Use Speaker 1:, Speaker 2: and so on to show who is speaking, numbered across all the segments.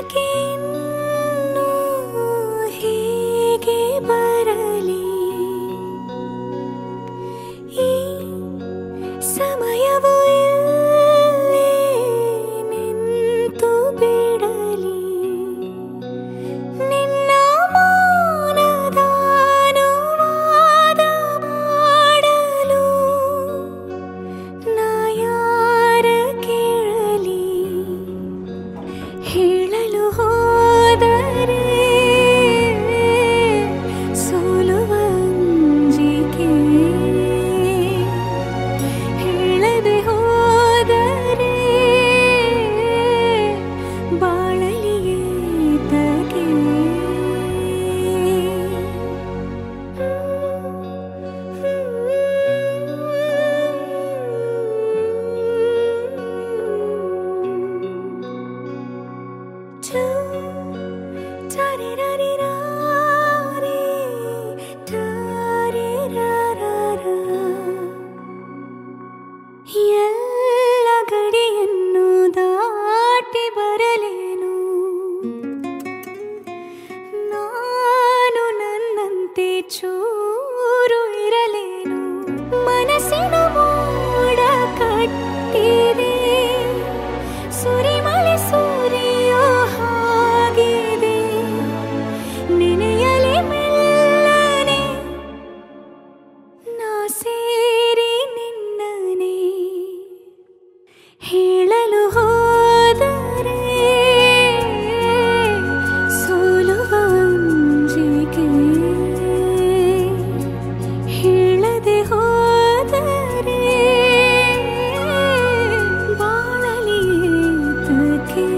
Speaker 1: ಬಳಿಗೆ ಇನ್ನೂ ಹೇಗೆ ಬರಲಿ ಈ ಸಮಯವು ಇಲ್ಲೇ ನಿಂತು ಬಿಡಲಿ ನಿನ್ನ ಮೌನದ ಅನುವಾದ ಮಾಡಲು ನಾ ಯಾರ ಕೇಳಲಿ ಹೇಳಲು ಹೋದರೆ ಸೋಲುವ ಅಂಜಿಕೆ ಹೇಳದೆ ಹೋದರೆ ಬಾಳಲಿಯೇ ತಗೆ ಎಲ್ಲ ಗಡಿಯನ್ನು ದಾಟಿ ಬರಲೇನು ನಾನು ನನ್ನಂತೆ ಚೂರು ಇರಲೇನು ಮನಸ್ಸಿನ ಮೋಡ ಕಟ್ಟಿದೆ ಸುರಿಮಳೆ ಸುರಿಯೋ ಹಾಗಿದೆ ನೆನೆಯಲಿ ಮೆಲ್ಲನೆ ನಾ ಸೇರಿ ನಿನ್ನನೆ ಹೇಳಲು ಹೋದರೆ ಸೋಲುವ ಅಂಜಿಕೆ ಹೇಳದೆ ಹೋದರೆ ಬಾಳಲಿ ತಕೆ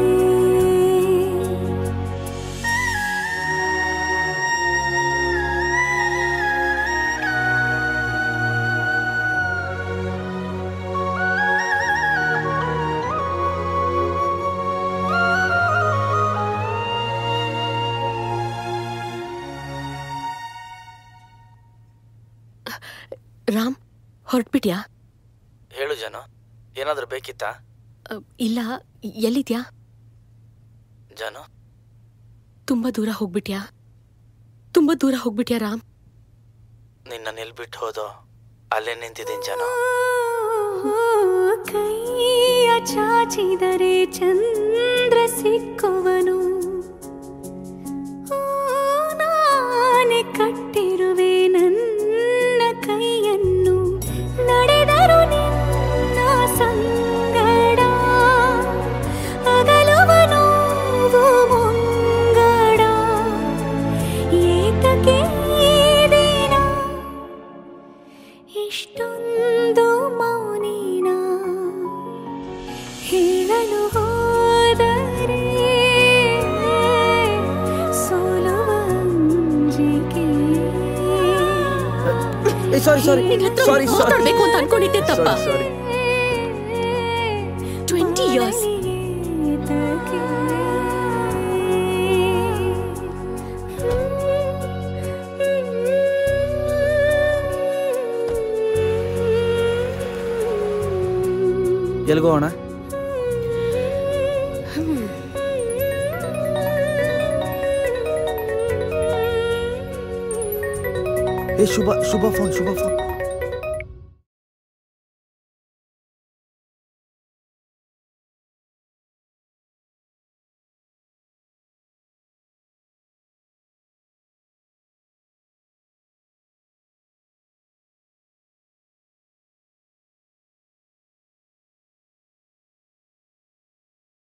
Speaker 2: ರಾಮ್ ಹೊರಟ್ಬಿಟ್ಯಾ
Speaker 3: ಹೇಳು ಜನು ಏನಾದರೂ ಬೇಕಿತ್ತಾ
Speaker 2: ಅ, ಇಲ್ಲ ಎಲ್ಲಿದ್ಯಾ
Speaker 3: ಜನು
Speaker 2: ತುಂಬಾ ದೂರ ಹೋಗ್ಬಿಟ್ಯಾ ತುಂಬಾ ದೂರ ಹೋಗ್ಬಿಟ್ಯಾ ರಾಮ್
Speaker 3: ನಿನ್ನ ನಿಲ್ಬಿಟ್ಟು ಹೋದೋ ಅಲ್ಲೇ ನಿಂತಿದ್ದೀನಿ ಜನು
Speaker 1: ಕೈಯ ಚಾಚಿದರೆ ಚಂದ್ರ ಸಿಕ್ಕುವನು ನಾನೇ ಕಟ್ಟಿರುವೆ ನನ್ನ ಕೈಯನ್ನು ನಡೆದರು ನಿನ್ನ ಸಂಗಡ ಅಗಲುವ ನೋವು ಮುಂಗಡ ಏತಕ್ಕೆ ಈ ದಿನ ಇಷ್ಟೊಂದು ಮೌನಿನ ಹೇಳಲು ಹೋದರೆ ಸೋಲುವ ಅಂಜಿಕೆ
Speaker 4: ಸಾರಿ ಸಾರಿ
Speaker 2: ನಿನ್ ಹತ್ರ
Speaker 4: ಸಾರಿ
Speaker 2: ಮಾತಾಡ್ಬೇಕು ಅಂತ ಅನ್ಕೊಂಡಿದ್ದೆ ತಪ್ಪ
Speaker 4: ಸಾರಿ
Speaker 2: ಟ್ವೆಂಟಿ ಇಯರ್ಸ್
Speaker 4: ಎಲ್ಗೋಣ ಏ ಶುಭ ಶುಭ ಫೋನ್ ಶುಭ ಫೋನ್